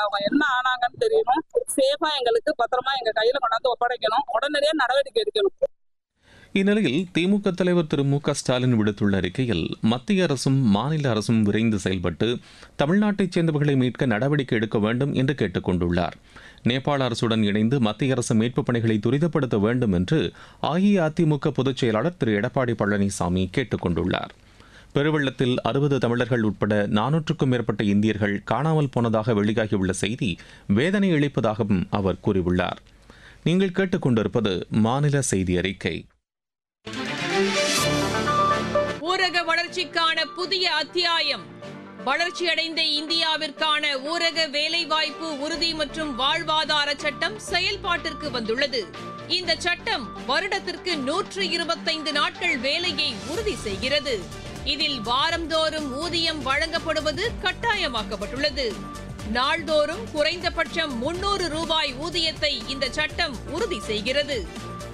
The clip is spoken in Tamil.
அவங்க என்ன ஆனாங்கன்னு தெரியணும் சேஃபா எங்களுக்கு பத்திரமா எங்க கையில கொண்டாந்து ஒப்படைக்கணும் உடனடியா நடவடிக்கை எடுக்கணும் இந்நிலையில் திமுக தலைவர் திரு மு க ஸ்டாலின் விடுத்துள்ள அறிக்கையில் மத்திய அரசும் மாநில அரசும் விரைந்து செயல்பட்டு தமிழ்நாட்டைச் சேர்ந்தவர்களை மீட்க நடவடிக்கை எடுக்க வேண்டும் என்று கேட்டுக் கொண்டுள்ளார் நேபாள அரசுடன் இணைந்து மத்திய அரசு மீட்புப் பணிகளை துரிதப்படுத்த வேண்டும் என்று அஇஅதிமுக பொதுச் செயலாளர் திரு எடப்பாடி பழனிசாமி கேட்டுக் கொண்டுள்ளார் பெருவெள்ளத்தில் அறுபது தமிழர்கள் உட்பட நானூற்றுக்கும் மேற்பட்ட இந்தியர்கள் காணாமல் போனதாக வெளியாகியுள்ள செய்தி வேதனை அளிப்பதாகவும் அவர் கூறியுள்ளார் நீங்கள் கேட்டுக்கொண்டிருப்பது மாநில செய்தி அறிக்கை ஊரக வளர்ச்சிக்கான புதிய அத்தியாயம் வளர்ச்சியடைந்த இந்தியாவிற்கான ஊரக வேலைவாய்ப்பு உறுதி மற்றும் வாழ்வாதார சட்டம் செயல்பாட்டிற்கு வந்துள்ளது இந்த சட்டம் வருடத்திற்கு நூற்று இருபத்தைந்து நாட்கள் வேலையை உறுதி செய்கிறது இதில் வாரந்தோறும் ஊதியம் வழங்கப்படுவது கட்டாயமாக்கப்பட்டுள்ளது நாள்தோறும் குறைந்தபட்சம் முன்னூறு ரூபாய் ஊதியத்தை இந்த சட்டம் உறுதி செய்கிறது